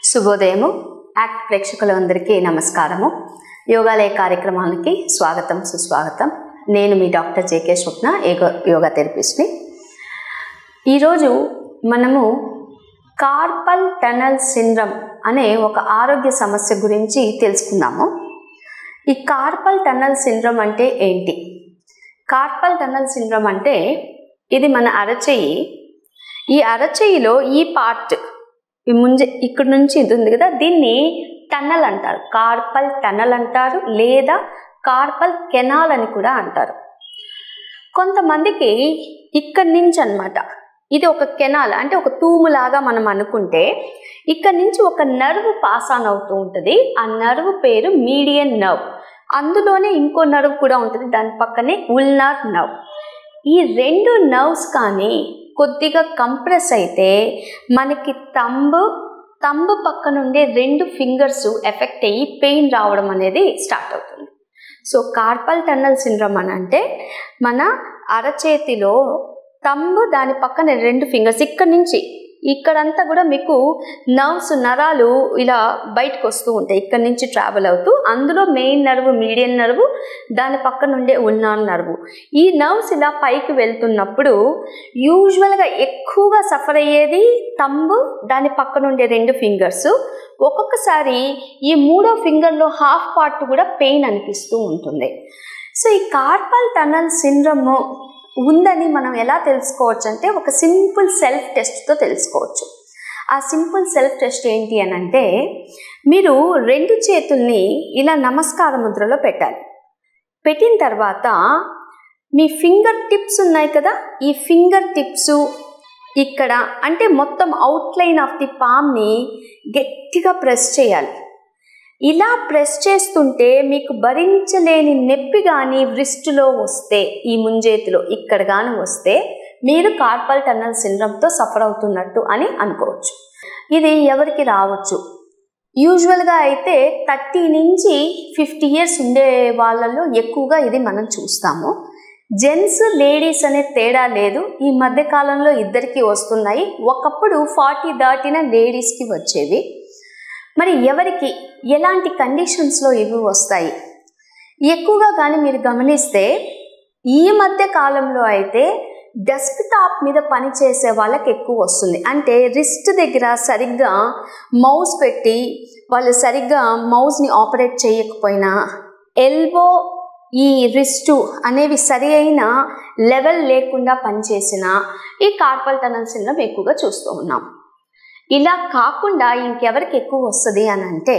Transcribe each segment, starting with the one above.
శుభోదయము act ప్రేక్షకులందరికీ నమస్కారము యోగాలయ కార్యక్రమానికి స్వాగతం సుస్వాగతం నేను మీ డాక్టర్ జేకే స్వప్న యోగా యోగా థెరపిస్ట్ని ఈరోజు మనము కార్పల్ టనల్ సిండ్రమ్ అనే ఒక ఆరోగ్య సమస్య గురించి తెలుసుకుందాము ఈ కార్పల్ టనల్ సిండ్రమ్ అంటే ఏంటి కార్పల్ టనల్ సిండ్రమ్ అంటే ఇది మన అరచెయ్యి ఈ అరచెయ్యిలో ఈ పార్ట్ ఈ ముంజ ఇక్కడ నుంచి ఇది ఉంది కదా దీన్ని టన్నల్ అంటారు కార్పల్ టన్నల్ అంటారు లేదా కార్పల్ కెనాల్ అని కూడా అంటారు కొంతమందికి ఇక్కడి నుంచి అన్నమాట ఇది ఒక కెనాల్ అంటే ఒక తూములాగా మనం అనుకుంటే ఇక్కడ నుంచి ఒక నర్వ్ పాస్ ఆన్ అవుతూ ఉంటుంది ఆ నర్వ్ పేరు మీడియన్ నర్వ్ అందులోనే ఇంకో నర్వ్ కూడా ఉంటుంది దాని పక్కనే ఉల్నార్ నర్వ్ ఈ రెండు నర్వ్స్ కానీ కొద్దిగా కంప్రెస్ అయితే మనకి తంబు తంబు పక్కన ఉండే రెండు ఫింగర్స్ ఎఫెక్ట్ అయ్యి పెయిన్ రావడం అనేది స్టార్ట్ అవుతుంది సో కార్పల్ టన్నల్ సిండ్రమ్ అని అంటే మన అరచేతిలో తంబు దాని పక్కన రెండు ఫింగర్స్ ఇక్కడ నుంచి ఇక్కడంతా కూడా మీకు నర్వ్స్ నరాలు ఇలా బయటకు వస్తూ ఉంటాయి ఇక్కడ నుంచి ట్రావెల్ అవుతూ అందులో మెయిన్ నర్వ్ మీడియన్ నర్వ్ దాని పక్కన ఉండే ఉల్నార్ నర్వ్ ఈ నర్వ్స్ ఇలా పైకి వెళ్తున్నప్పుడు యూజువల్గా ఎక్కువగా సఫర్ అయ్యేది తంబు దాని పక్కన ఉండే రెండు ఫింగర్స్ ఒక్కొక్కసారి ఈ మూడో ఫింగర్లో హాఫ్ పార్ట్ కూడా పెయిన్ అనిపిస్తూ ఉంటుంది సో ఈ కార్పల్ టనల్ సిండ్రమ్ ఉందని మనం ఎలా తెలుసుకోవచ్చు అంటే ఒక సింపుల్ సెల్ఫ్ టెస్ట్తో తెలుసుకోవచ్చు ఆ సింపుల్ సెల్ఫ్ టెస్ట్ ఏంటి అని అంటే మీరు రెండు చేతుల్ని ఇలా నమస్కార ముద్రలో పెట్టాలి పెట్టిన తర్వాత మీ ఫింగర్ టిప్స్ ఉన్నాయి కదా ఈ ఫింగర్ టిప్స్ ఇక్కడ అంటే మొత్తం అవుట్లైన్ ఆఫ్ ది పామ్ని గట్టిగా ప్రెస్ చేయాలి ఇలా ప్రెస్ చేస్తుంటే మీకు భరించలేని నొప్పి కానీ వ్రిస్టులో వస్తే ఈ ముంజేతిలో ఇక్కడ కానీ వస్తే మీరు కార్పల్ టన్నల్ సిండ్రమ్తో సఫర్ అవుతున్నట్టు అని అనుకోవచ్చు ఇది ఎవరికి రావచ్చు యూజువల్గా అయితే థర్టీ నుంచి ఫిఫ్టీ ఇయర్స్ ఉండే వాళ్ళలో ఎక్కువగా ఇది మనం చూస్తాము జెంట్స్ లేడీస్ అనే తేడా లేదు ఈ మధ్య కాలంలో ఇద్దరికి వస్తున్నాయి ఒకప్పుడు ఫార్టీ దాటిన లేడీస్కి వచ్చేవి మరి ఎవరికి ఎలాంటి కండిషన్స్లో ఇవి వస్తాయి ఎక్కువగా కానీ మీరు గమనిస్తే ఈ మధ్య కాలంలో అయితే డెస్క్ టాప్ మీద పని చేసే వాళ్ళకి ఎక్కువ వస్తుంది అంటే రిస్ట్ దగ్గర సరిగ్గా మౌస్ పెట్టి వాళ్ళు సరిగ్గా మౌస్ని ఆపరేట్ చేయకపోయినా ఎల్బో ఈ రిస్టు అనేవి సరి అయిన లెవెల్ లేకుండా పనిచేసిన ఈ కార్పల్ టనల్ సిండ్రమ్ ఎక్కువగా చూస్తూ ఉన్నాం ఇలా కాకుండా ఇంకెవరికి ఎక్కువ వస్తుంది అని అంటే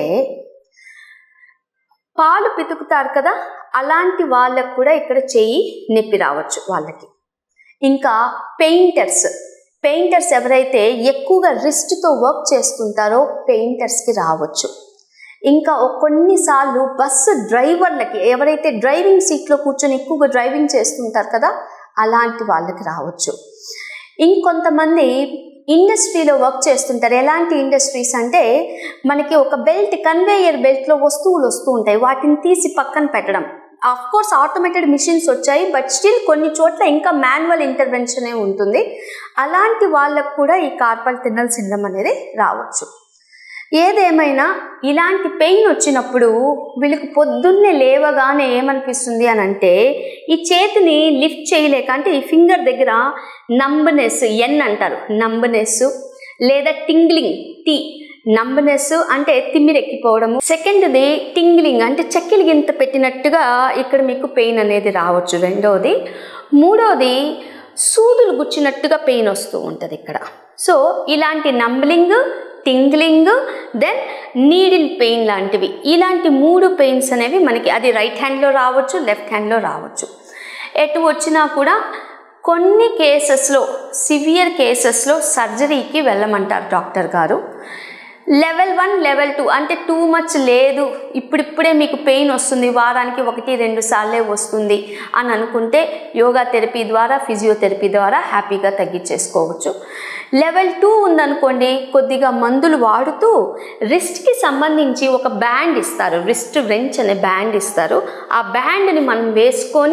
పాలు పితుకుతారు కదా అలాంటి వాళ్ళకు కూడా ఇక్కడ చెయ్యి నొప్పి రావచ్చు వాళ్ళకి ఇంకా పెయింటర్స్ పెయింటర్స్ ఎవరైతే ఎక్కువగా రిస్ట్తో వర్క్ చేస్తుంటారో పెయింటర్స్కి రావచ్చు ఇంకా కొన్నిసార్లు బస్సు డ్రైవర్లకి ఎవరైతే డ్రైవింగ్ సీట్లో కూర్చొని ఎక్కువగా డ్రైవింగ్ చేస్తుంటారు కదా అలాంటి వాళ్ళకి రావచ్చు ఇంకొంతమంది ఇండస్ట్రీలో వర్క్ చేస్తుంటారు ఎలాంటి ఇండస్ట్రీస్ అంటే మనకి ఒక బెల్ట్ కన్వేయర్ బెల్ట్లో వస్తువులు వస్తూ ఉంటాయి వాటిని తీసి పక్కన పెట్టడం ఆఫ్ కోర్స్ ఆటోమేటెడ్ మిషన్స్ వచ్చాయి బట్ స్టిల్ కొన్ని చోట్ల ఇంకా మాన్యువల్ ఇంటర్వెన్షనే ఉంటుంది అలాంటి వాళ్ళకు కూడా ఈ కార్పల్ టన్నల్ సిండ్రమ్ అనేది రావచ్చు ఏదేమైనా ఇలాంటి పెయిన్ వచ్చినప్పుడు వీళ్ళకి పొద్దున్నే లేవగానే ఏమనిపిస్తుంది అని అంటే ఈ చేతిని లిఫ్ట్ చేయలేక అంటే ఈ ఫింగర్ దగ్గర నంబనెస్ ఎన్ అంటారు నంబనెస్ లేదా టింగ్లింగ్ టీ నంబనెస్ అంటే తిమ్మిరెక్కిపోవడము సెకండ్ది టింగ్లింగ్ అంటే చెక్కిలి గింత పెట్టినట్టుగా ఇక్కడ మీకు పెయిన్ అనేది రావచ్చు రెండోది మూడోది సూదులు గుచ్చినట్టుగా పెయిన్ వస్తూ ఉంటుంది ఇక్కడ సో ఇలాంటి numbing tingling then needle pain లాంటివి ఇలాంటి మూడు పెయిన్స్ అనేవి మనకి అది రైట్ హ్యాండ్లో రావచ్చు లెఫ్ట్ హ్యాండ్లో రావచ్చు ఎటు వచ్చినా కూడా కొన్ని కేసెస్లో సివియర్ కేసెస్లో సర్జరీకి వెళ్ళమంటారు డాక్టర్ గారు లెవెల్ వన్ లెవెల్ టూ అంటే టూ మచ్ లేదు ఇప్పుడిప్పుడే మీకు పెయిన్ వస్తుంది వారానికి ఒకటి రెండు సార్లే వస్తుంది అని అనుకుంటే యోగా థెరపీ ద్వారా ఫిజియోథెరపీ ద్వారా హ్యాపీగా తగ్గించేసుకోవచ్చు లెవెల్ టూ ఉందనుకోండి కొద్దిగా మందులు వాడుతూ రిస్ట్కి సంబంధించి ఒక బ్యాండ్ ఇస్తారు రిస్ట్ రెంచ్ అనే బ్యాండ్ ఇస్తారు ఆ బ్యాండ్ని మనం వేసుకొని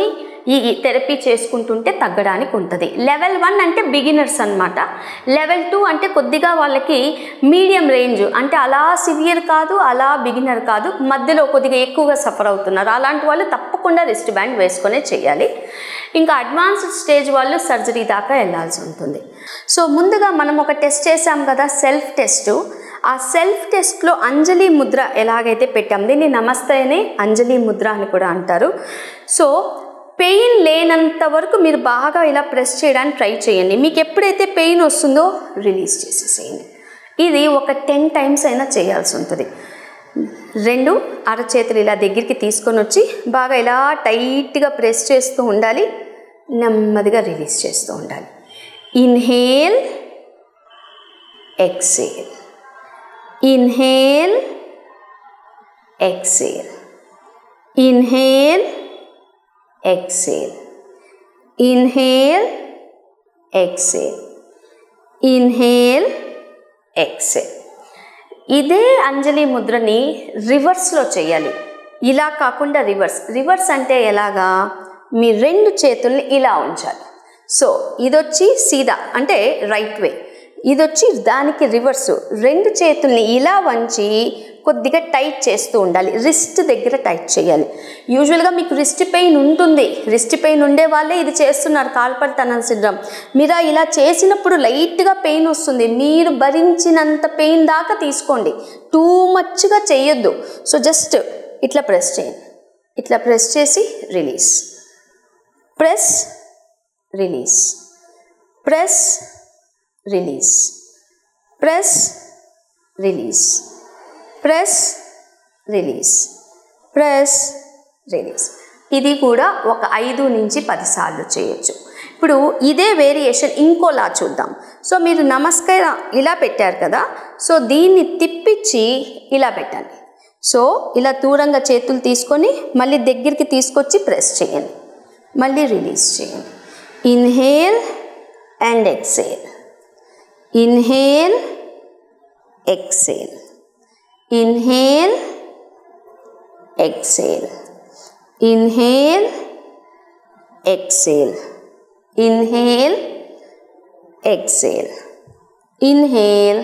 ఈ థెరపీ చేసుకుంటుంటే తగ్గడానికి ఉంటుంది లెవెల్ వన్ అంటే బిగినర్స్ అనమాట లెవెల్ టూ అంటే కొద్దిగా వాళ్ళకి మీడియం రేంజ్ అంటే అలా సివియర్ కాదు అలా బిగినర్ కాదు మధ్యలో కొద్దిగా ఎక్కువగా సఫర్ అవుతున్నారు అలాంటి వాళ్ళు తప్పకుండా రిస్ట్ బ్యాండ్ వేసుకొనే చేయాలి ఇంకా అడ్వాన్స్డ్ స్టేజ్ వాళ్ళు సర్జరీ దాకా వెళ్ళాల్సి ఉంటుంది సో ముందుగా మనం ఒక టెస్ట్ చేసాం కదా సెల్ఫ్ టెస్ట్ ఆ సెల్ఫ్ టెస్ట్లో అంజలి ముద్ర ఎలాగైతే పెట్టాం దీన్ని నమస్తే అని అంజలి ముద్ర అని కూడా అంటారు సో పెయిన్ లేనంత వరకు మీరు బాగా ఇలా ప్రెస్ చేయడానికి ట్రై చేయండి మీకు ఎప్పుడైతే పెయిన్ వస్తుందో రిలీజ్ చేసేసేయండి ఇది ఒక టెన్ టైమ్స్ అయినా చేయాల్సి ఉంటుంది రెండు అరచేతులు ఇలా దగ్గరికి తీసుకొని వచ్చి బాగా ఇలా టైట్గా ప్రెస్ చేస్తూ ఉండాలి నెమ్మదిగా రిలీజ్ చేస్తూ ఉండాలి inhale exhale inhale exhale inhale exhale inhale exhale inhale exhale ఇదే అంజలి ముద్రని రివర్స్లో చేయాలి ఇలా కాకుండా రివర్స్ రివర్స్ అంటే ఎలాగా మీ రెండు చేతుల్ని ఇలా ఉంచాలి సో ఇదొచ్చి సీదా అంటే రైట్ వే ఇదొచ్చి దానికి రివర్స్ రెండు చేతుల్ని ఇలా వంచి కొద్దిగా టైట్ చేస్తూ ఉండాలి రిస్ట్ దగ్గర టైట్ చేయాలి యూజువల్గా మీకు రిస్ట్ పెయిన్ ఉంటుంది రిస్ట్ పెయిన్ ఉండే వాళ్ళే ఇది చేస్తున్నారు కార్పల్ టనల్ సిండ్రమ్ మీరు ఇలా చేసినప్పుడు లైట్గా పెయిన్ వస్తుంది మీరు భరించినంత పెయిన్ దాకా తీసుకోండి టూ మచ్గా చేయొద్దు సో జస్ట్ ఇట్లా ప్రెస్ చేయండి ఇట్లా ప్రెస్ చేసి release press release press release press release press release press release ఇది కూడా ఒక ఐదు నుంచి పదిసార్లు చేయొచ్చు ఇప్పుడు ఇదే వేరియేషన్ ఇంకోలా చూద్దాం సో మీరు నమస్కారం ఇలా పెట్టారు కదా సో దీన్ని తిప్పించి ఇలా పెట్టండి సో ఇలా దూరంగా చేతులు తీసుకొని మళ్ళీ దగ్గరికి తీసుకొచ్చి ప్రెస్ చేయండి మళ్ళీ రిలీజ్ చేయండి inhale and exhale inhale exhale inhale exhale inhale exhale inhale exhale inhale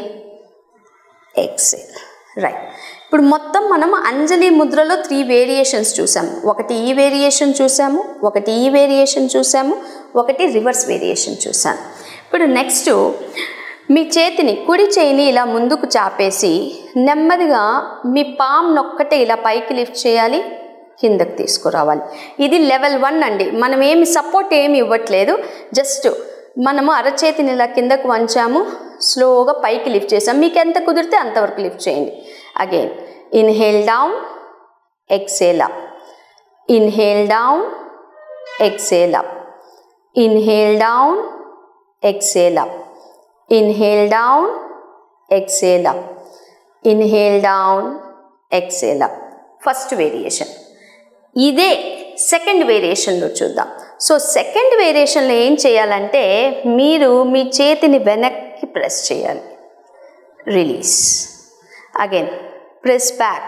exhale right ఇప్పుడు మొత్తం మనం అంజలి ముద్రలో త్రీ వేరియేషన్స్ చూసాము ఒకటి ఈ వేరియేషన్ చూసాము ఒకటి ఈ వేరియేషన్ చూసాము ఒకటి రివర్స్ వేరియేషన్ చూసాము ఇప్పుడు నెక్స్ట్ మీ చేతిని కుడి చేయిని ఇలా ముందుకు చాపేసి నెమ్మదిగా మీ పామ్ నొక్కటే ఇలా పైకి లిఫ్ట్ చేయాలి కిందకి తీసుకురావాలి ఇది లెవెల్ వన్ అండి మనం ఏమి సపోర్ట్ ఏమి ఇవ్వట్లేదు జస్ట్ మనము అరచేతిని ఇలా కిందకు వంచాము స్లోగా పైకి లిఫ్ట్ చేసాం మీకు ఎంత కుదిరితే అంతవరకు లిఫ్ట్ చేయండి again inhale down exhale up inhale down exhale up inhale down exhale up inhale down exhale up inhale down exhale up first variation ఇదే సెకండ్ వేరియేషన్లో చూద్దాం సో సెకండ్ వేరియేషన్లో ఏం చేయాలంటే మీరు మీ చేతిని వెనక్కి ప్రెస్ చేయాలి release again press back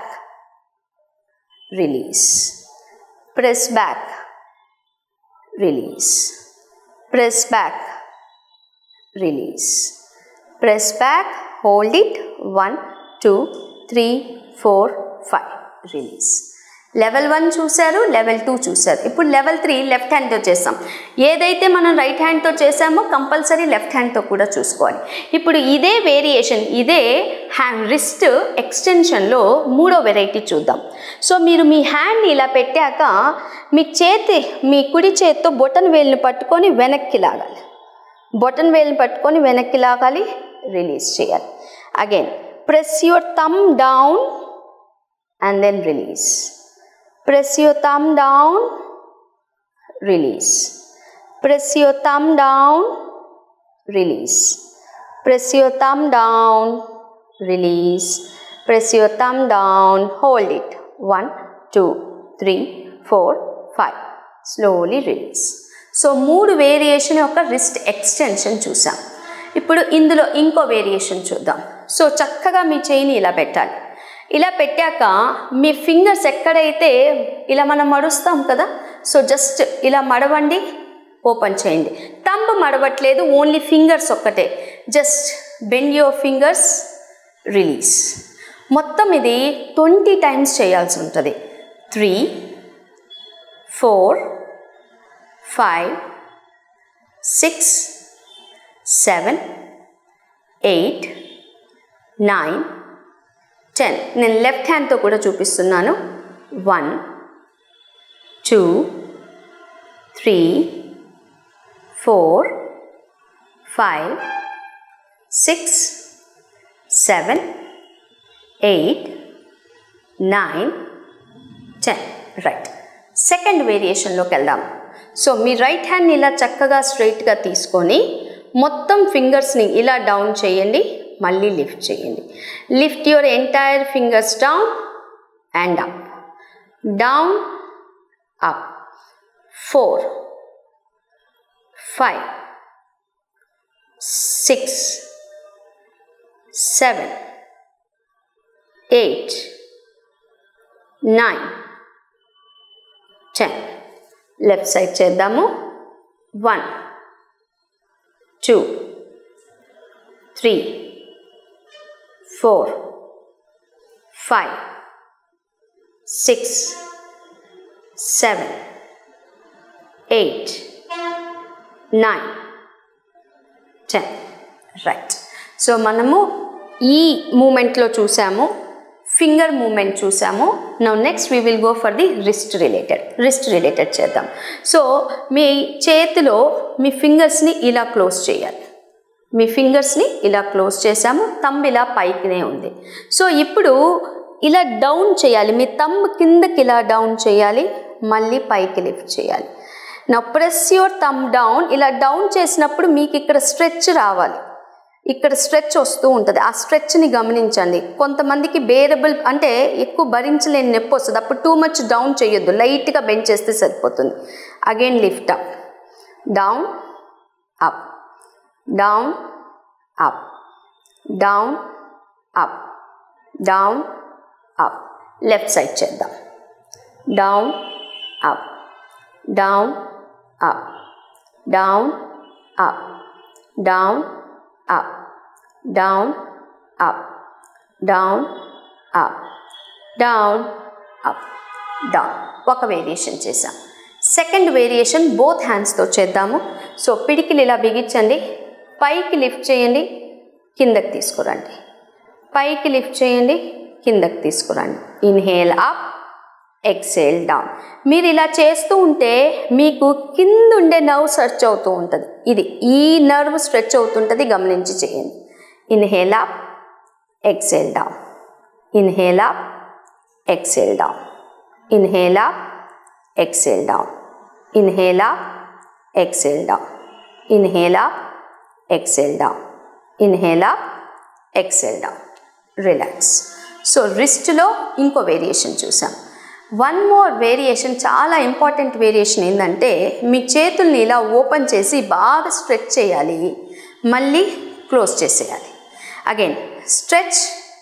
release press back release press back release press back hold it one two three four five release level one చూశారు లెవెల్ టూ చూశారు ఇప్పుడు లెవెల్ త్రీ లెఫ్ట్ హ్యాండ్తో చేస్తాం ఏదైతే మనం రైట్ హ్యాండ్తో చేసామో కంపల్సరీ లెఫ్ట్ హ్యాండ్తో కూడా చూసుకోవాలి ఇప్పుడు ఇదే వేరియేషన్ ఇదే హ్యాండ్ రిస్ట్ ఎక్స్టెన్షన్లో మూడో వెరైటీ చూద్దాం సో మీరు మీ హ్యాండ్ ఇలా పెట్టాక మీ చేతి మీ కుడి చేత్తో బొటన్ వేలుని పట్టుకొని వెనక్కి లాగాలి బొటన్ వేలుని పట్టుకొని వెనక్కి లాగాలి రిలీజ్ చేయాలి again press your thumb down and then release press your thumb down release press your thumb down release press your thumb down release press your thumb down hold it one two three four five slowly release so మూడు variation యొక్క wrist extension చూసాం ఇప్పుడు ఇందులో ఇంకో variation చూద్దాం so చక్కగా మీ చేయిని ఇలా పెట్టాలి ఇలా పెట్టాక మీ ఫింగర్స్ ఎక్కడైతే ఇలా మనం మడుస్తాం కదా సో జస్ట్ ఇలా మడవండి ఓపెన్ చేయండి తంబ్ మడవట్లేదు ఓన్లీ ఫింగర్స్ ఒక్కటే just bend your fingers release మొత్తం ఇది ట్వంటీ టైమ్స్ చేయాల్సి ఉంటుంది three four five six seven eight nine ten నేను లెఫ్ట్ హ్యాండ్తో కూడా చూపిస్తున్నాను one two three four five six seven eight nine ten right second వేరియేషన్లోకి వెళ్దాం సో మీ రైట్ హ్యాండ్ని ఇలా చక్కగా స్ట్రైట్గా తీసుకొని మొత్తం ఫింగర్స్ని ఇలా డౌన్ చేయండి మళ్ళీ లిఫ్ట్ చేయండి lift your entire fingers down and up down up four five six seven eight nine ten left side చేద్దాము one two three four five six seven eight nine ten right so మనము ఈ మూమెంట్లో చూసాము finger movement చూసాము now next we will go for the wrist related wrist related చేద్దాం so మీ చేతిలో మీ ఫింగర్స్ని ఇలా క్లోజ్ చేయాలి మీ ఫింగర్స్ని ఇలా క్లోజ్ చేసాము తంబ్ ఇలా పైకినే ఉంది సో ఇప్పుడు ఇలా డౌన్ చేయాలి మీ తంబ్ కిందకి ఇలా డౌన్ చేయాలి మళ్ళీ పైకి లిఫ్ట్ చేయాలి నా ప్రెస్ యువర్ థమ్ డౌన్ ఇలా డౌన్ చేసినప్పుడు మీకు ఇక్కడ స్ట్రెచ్ రావాలి ఇక్కడ స్ట్రెచ్ వస్తూ ఉంటుంది ఆ స్ట్రెచ్ని గమనించండి కొంతమందికి బేరబుల్ అంటే ఎక్కువ భరించలేని నొప్పి వస్తుంది అప్పుడు టూ మచ్ డౌన్ చేయొద్దు లైట్గా బెంచ్ చేస్తే సరిపోతుంది again lift up down up down up down up down up left side చేద్దాం down up down up down up down up down up down up down up down ఒక variation చేసాం second variation both హ్యాండ్స్తో చేద్దాము so పిడికిలు ఇలా బిగించండి పైకి lift చేయండి కిందకి తీసుకురండి పైకి లిఫ్ట్ చేయండి కిందకి తీసుకురండి ఇన్హేల్ అప్ ఎక్సేల్ డౌన్ మీరు ఇలా చేస్తూ ఉంటే మీకు కింద ఉండే నర్వ్ స్ట్రెచ్ అవుతూ ఉంటుంది ఇది ఈ నర్వ్ స్ట్రెచ్ అవుతుంటుంది గమనించి చేయండి inhale up exhale down inhale up exhale down inhale up exhale down inhale up exhale down inhale up exhale down inhale up exhale down relax so రిస్ట్లో ఇంకో వేరియేషన్ చూసాం వన్ మోర్ వేరియేషన్ చాలా important variation ఏంటంటే మీ చేతుల్ని ఇలా open చేసి బాగా స్ట్రెచ్ చేయాలి మళ్ళీ క్లోజ్ చేసేయాలి again stretch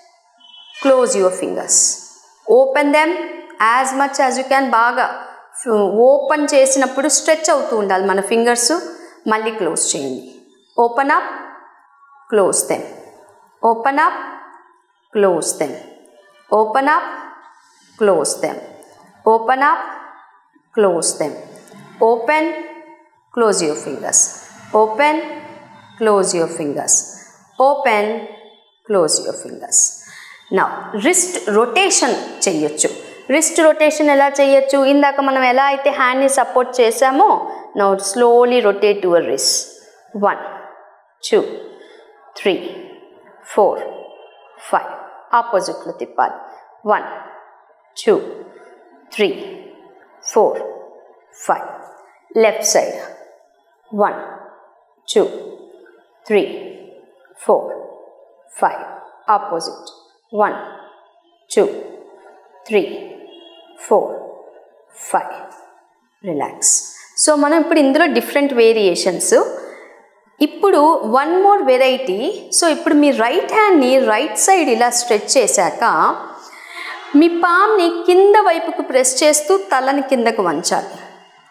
close your fingers open them as much as you can బాగా ఓపెన్ చేసినప్పుడు స్ట్రెచ్ అవుతూ ఉండాలి మన ఫింగర్స్ మళ్ళీ క్లోజ్ చేయండి open up close them open up close them open up close them open up close them open close your fingers open close your fingers open close your fingers now wrist rotation చేయొచ్చు wrist rotation ఎలా చేయొచ్చు ఇందాక మనం ఎలా అయితే హ్యాండ్ని support చేసామో now slowly rotate your wrist one two three four five ఆపోజిట్లో తిప్పాలి one two three four five left side one two three four five opposite one two three four five relax so మనం ఇప్పుడు ఇందులో different variations ఇప్పుడు one more variety so ఇప్పుడు మీ right హ్యాండ్ని right side ఇలా స్ట్రెచ్ చేశాక మీ పామ్ని కింద వైపుకు ప్రెస్ చేస్తూ తలని కిందకు వంచాలి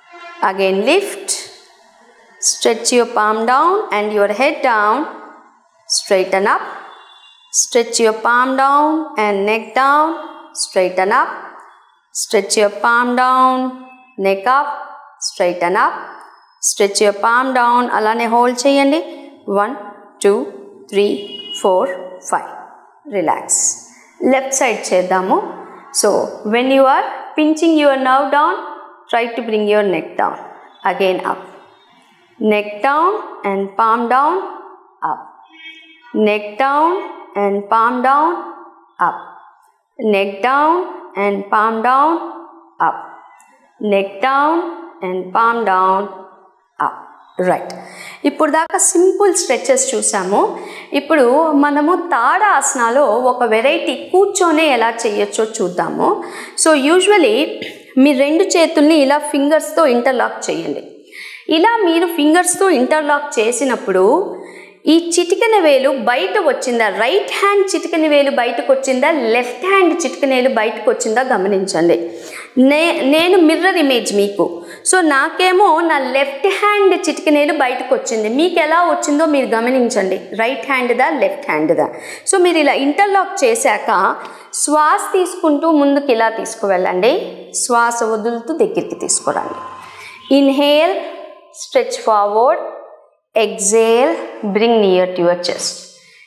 again lift stretch your palm down and your head down straighten up stretch your palm down and neck down straighten up stretch your palm down neck up straighten up stretch your palm down అలానే hold చేయండి one two three four five relax left side చేద్దాము so when you are pinching your nerve down try to bring your neck down again up neck down and palm down up neck down and palm down up neck down and palm down up neck down and palm down up right ఇప్పుడు దాకా simple stretches చూసాము ఇప్పుడు మనము తాడ ఆసనాలో ఒక variety కూర్చొనే ఎలా చేయొచ్చో చూద్దాము so usually మీ రెండు చేతుల్ని ఇలా ఫింగర్స్తో ఇంటర్లాక్ చేయండి ఇలా మీరు ఫింగర్స్తో ఇంటర్లాక్ చేసినప్పుడు ఈ చిటికెన వేలు బయట వచ్చిందా రైట్ హ్యాండ్ చిటికెన వేలు బయటకు వచ్చిందా లెఫ్ట్ హ్యాండ్ చిటికెన వేలు బయటకు వచ్చిందా గమనించండి నే నేను మిర్రర్ ఇమేజ్ మీకు సో నాకేమో నా లెఫ్ట్ హ్యాండ్ చిటికెనేలు బయటకు వచ్చింది మీకు ఎలా వచ్చిందో మీరు గమనించండి రైట్ హ్యాండ్దా లెఫ్ట్ హ్యాండ్దా సో మీరు ఇలా ఇంటర్లాక్ చేశాక శ్వాస తీసుకుంటూ ముందుకు ఇలా తీసుకువెళ్ళండి శ్వాస వదులుతూ దగ్గరికి తీసుకురండి inhale stretch forward exhale bring near to your chest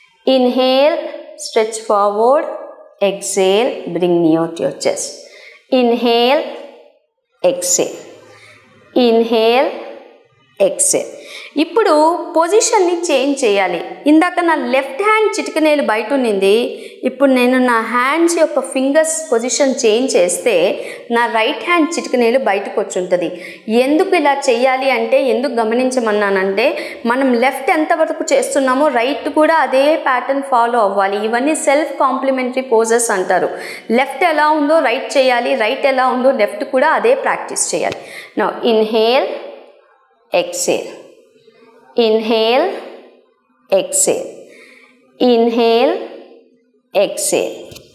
inhale stretch forward exhale bring near to your chest inhale exhale inhale exhale ఇప్పుడు పొజిషన్ని చేంజ్ చేయాలి ఇందాక నా లెఫ్ట్ హ్యాండ్ చిటికనేలు బయట ఉన్నింది ఇప్పుడు నేను నా హ్యాండ్స్ యొక్క ఫింగర్స్ పొజిషన్ చేంజ్ చేస్తే నా రైట్ హ్యాండ్ చిటికనేలు బయటకు వచ్చి ఉంటుంది ఎందుకు ఇలా చేయాలి అంటే ఎందుకు గమనించమన్నానంటే మనం లెఫ్ట్ ఎంతవరకు చేస్తున్నామో రైట్ కూడా అదే ప్యాటర్న్ ఫాలో అవ్వాలి ఇవన్నీ సెల్ఫ్ కాంప్లిమెంటరీ పోజెస్ అంటారు లెఫ్ట్ ఎలా ఉందో రైట్ చేయాలి రైట్ ఎలా ఉందో లెఫ్ట్ కూడా అదే ప్రాక్టీస్ చేయాలి నా inhale exhale inhale exhale inhale exhale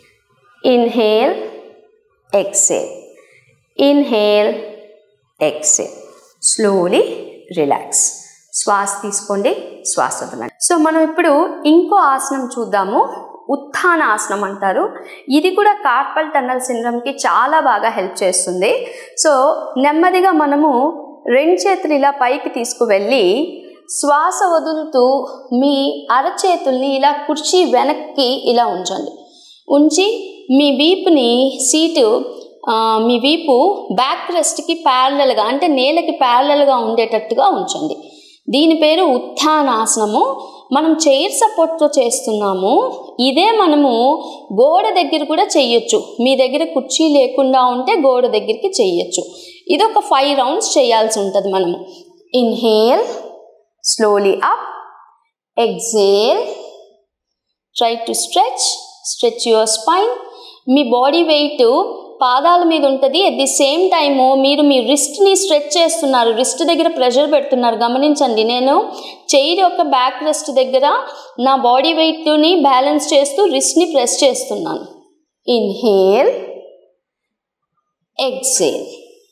inhale exhale inhale exhale slowly relax శ్వాస తీసుకోండి శ్వాస వదలండి సో మనం ఇప్పుడు ఇంకో ఆసనం చూద్దాము ఉత్థాన ఆసనం అంటారు ఇది కూడా కార్పల్ టన్నల్ సిండ్రమ్కి చాలా బాగా హెల్ప్ చేస్తుంది సో నెమ్మదిగా మనము రెండు చేతులు ఇలా పైకి తీసుకువెళ్ళి శ్వాస వదులుతూ మీ అరచేతుల్ని ఇలా కుర్చీ వెనక్కి ఇలా ఉంచండి ఉంచి మీ వీపుని సీటు ఆ, మీ వీపు బ్యాక్ రెస్ట్కి ప్యారలల్గా అంటే నేలకి ప్యారలల్గా ఉండేటట్టుగా ఉంచండి దీని పేరు ఉత్థానాసనము మనం చైర్ సపోర్ట్తో చేస్తున్నాము ఇదే మనము గోడ దగ్గర కూడా చెయ్యొచ్చు మీ దగ్గర కుర్చీ లేకుండా ఉంటే గోడ దగ్గరికి చెయ్యొచ్చు ఇది ఒక ఫైవ్ రౌండ్స్ చేయాల్సి ఉంటుంది మనము inhale slowly up exhale try to stretch stretch your spine మీ బాడీ వెయిట్ పాదాల మీద ఉంటుంది అట్ ది సేమ్ టైము మీరు మీ రిస్ట్ని స్ట్రెచ్ చేస్తున్నారు రిస్ట్ దగ్గర ప్రెషర్ పెడుతున్నారు గమనించండి నేను చైర్ యొక్క బ్యాక్ రెస్ట్ దగ్గర నా బాడీ వెయిట్ని బ్యాలెన్స్ చేస్తూ రిస్ట్ని ప్రెస్ చేస్తున్నాను inhale exhale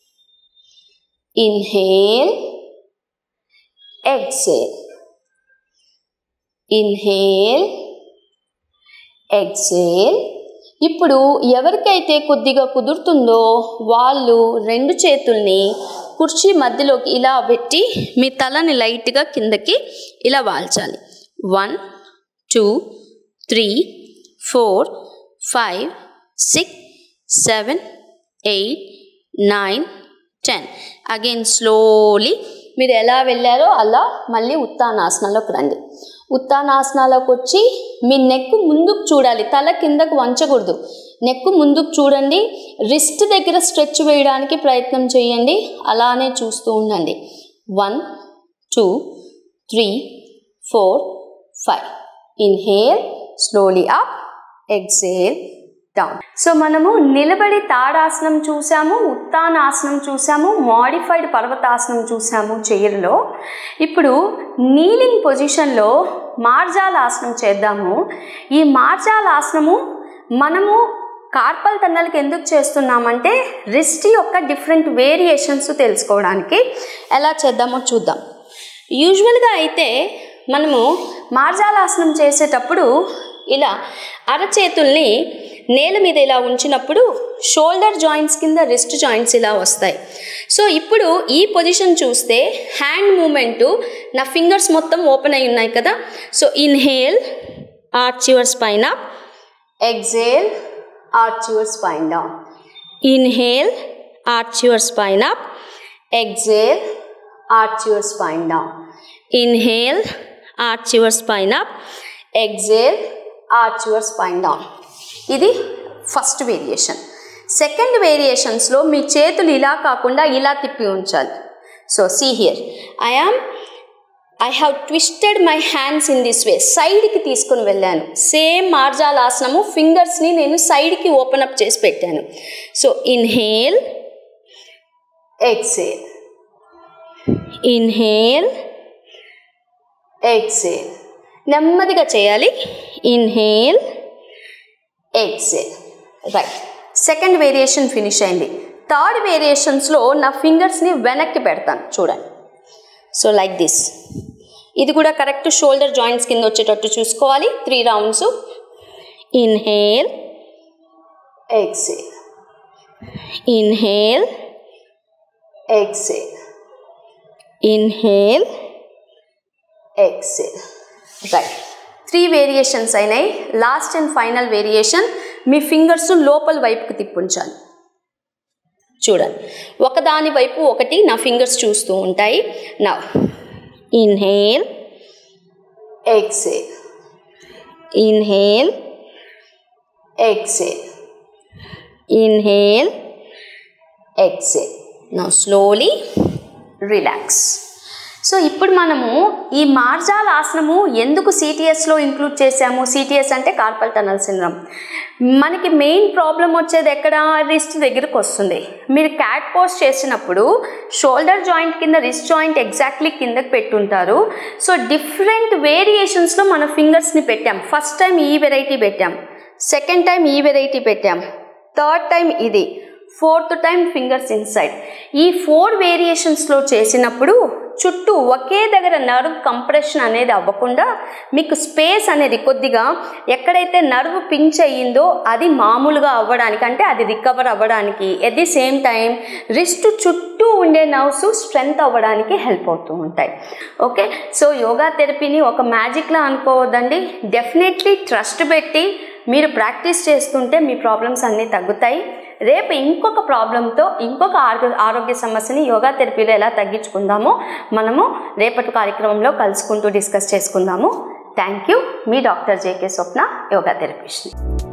inhale exhale inhale exhale ఇప్పుడు ఎవరికైతే కొద్దిగా కుదురుతుందో వాళ్ళు రెండు చేతుల్ని కుర్చీ మధ్యలోకి ఇలా పెట్టి మీ తలని లైట్గా కిందకి ఇలా వాల్చాలి one two three four five six seven eight nine ten again slowly మీరు ఎలా వెళ్ళారో అలా మళ్ళీ ఉత్తానాసనంలోకి రండి ఉత్తానాసనాలోకి వచ్చి మీ నెక్ ముందుకు చూడాలి తల కిందకు వంచకూడదు నెక్ ముందుకు చూడండి రిస్ట్ దగ్గర స్ట్రెచ్ వేయడానికి ప్రయత్నం చేయండి అలానే చూస్తూ ఉండండి one two three four five inhale slowly up exhale down so మనము నిలబడి తాడాసనం చూసాము ఉత్తానాసనం చూసాము మాడిఫైడ్ పర్వతాసనం చూసాము చైర్లో ఇప్పుడు నీలింగ్ పొజిషన్లో మార్జాల ఆసనం చేద్దాము ఈ మార్జాల ఆసనము మనము కార్పల్ టన్నల్కి ఎందుకు చేస్తున్నామంటే రిస్ట్ యొక్క డిఫరెంట్ వేరియేషన్స్ తెలుసుకోవడానికి ఎలా చేద్దామో చూద్దాం యూజువల్గా అయితే మనము మార్జాలాసనం చేసేటప్పుడు ఇలా అరచేతుల్ని నేల మీద ఇలా ఉంచినప్పుడు షోల్డర్ జాయింట్స్ కింద రిస్ట్ జాయింట్స్ ఇలా వస్తాయి సో ఇప్పుడు ఈ పొజిషన్ చూస్తే హ్యాండ్ మూమెంటు నా ఫింగర్స్ మొత్తం ఓపెన్ అయి ఉన్నాయి కదా so inhale arch your spine up exhale arch your spine down inhale arch your spine up exhale arch your spine down inhale arch your spine up exhale arch your spine down ఇది first variation second వేరియేషన్స్లో మీ చేతులు ఇలా కాకుండా ఇలా తిప్పి ఉంచాలి so see here I am I have twisted my hands in this way సైడ్కి తీసుకుని వెళ్ళాను సేమ్ మార్జాలాసనము ఫింగర్స్ని నేను సైడ్కి ఓపెన్ అప్ చేసి పెట్టాను so inhale exhale inhale exhale నెమ్మదిగా చేయాలి inhale exhale right second variation finish అయింది థర్డ్ వేరియేషన్స్లో నా ఫింగర్స్ని వెనక్కి పెడతాను చూడండి సో లైక్ దిస్ ఇది కూడా కరెక్ట్ షోల్డర్ జాయింట్స్ కింద వచ్చేటట్టు చూసుకోవాలి three rounds inhale exhale inhale exhale inhale exhale right three variations అయినాయి లాస్ట్ అండ్ ఫైనల్ వేరియేషన్ మీ ఫింగర్స్ లోపల వైపుకి తిప్పుంచాలి చూడండి ఒకదాని వైపు ఒకటి నా ఫింగర్స్ చూస్తూ ఉంటాయి నా inhale exhale inhale exhale inhale exhale నా స్లోలీ రిలాక్స్ సో ఇప్పుడు మనము ఈ మార్జాల ఆసనము ఎందుకు సిటిఎస్లో ఇంక్లూడ్ చేసాము సిటిఎస్ అంటే కార్పల్ టనల్ సిండ్రమ్ మనకి మెయిన్ ప్రాబ్లం వచ్చేది ఎక్కడ రిస్ట్ దగ్గరకు వస్తుంది మీరు క్యాట్ పోస్ట్ చేసినప్పుడు షోల్డర్ జాయింట్ కింద రిస్ట్ జాయింట్ ఎగ్జాక్ట్లీ కిందకి పెట్టుంటారు సో డిఫరెంట్ వేరియేషన్స్లో మన ఫింగర్స్ని పెట్టాం ఫస్ట్ టైం ఈ వెరైటీ పెట్టాం సెకండ్ టైం ఈ వెరైటీ పెట్టాం థర్డ్ టైం ఇది ఫోర్త్ టైం ఫింగర్స్ ఇన్సైడ్ ఈ ఫోర్ వేరియేషన్స్లో చేసినప్పుడు చుట్టూ ఒకే దగ్గర నర్వ్ కంప్రెషన్ అనేది అవ్వకుండా మీకు స్పేస్ అనేది కొద్దిగా ఎక్కడైతే నర్వ్ పించ్ అయ్యిందో అది మామూలుగా అవ్వడానికి అంటే అది రికవర్ అవ్వడానికి at the same time wrist చుట్టూ ఉండే నర్వ్స్ స్ట్రెంగ్త్ అవ్వడానికి హెల్ప్ అవుతూ ఉంటాయి ఓకే సో యోగా థెరపీని ఒక మ్యాజిక్లా అనుకోవద్దండి డెఫినెట్లీ ట్రస్ట్ పెట్టి మీరు ప్రాక్టీస్ చేస్తుంటే మీ ప్రాబ్లమ్స్ అన్నీ తగ్గుతాయి రేపు ఇంకొక ప్రాబ్లంతో ఇంకొక ఆరోగ్య ఆరోగ్య సమస్యని యోగా థెరపీలో ఎలా తగ్గించుకుందామో మనము రేపటి కార్యక్రమంలో కలుసుకుంటూ డిస్కస్ చేసుకుందాము థ్యాంక్ యూ మీ doctor JK Swapna yoga therapist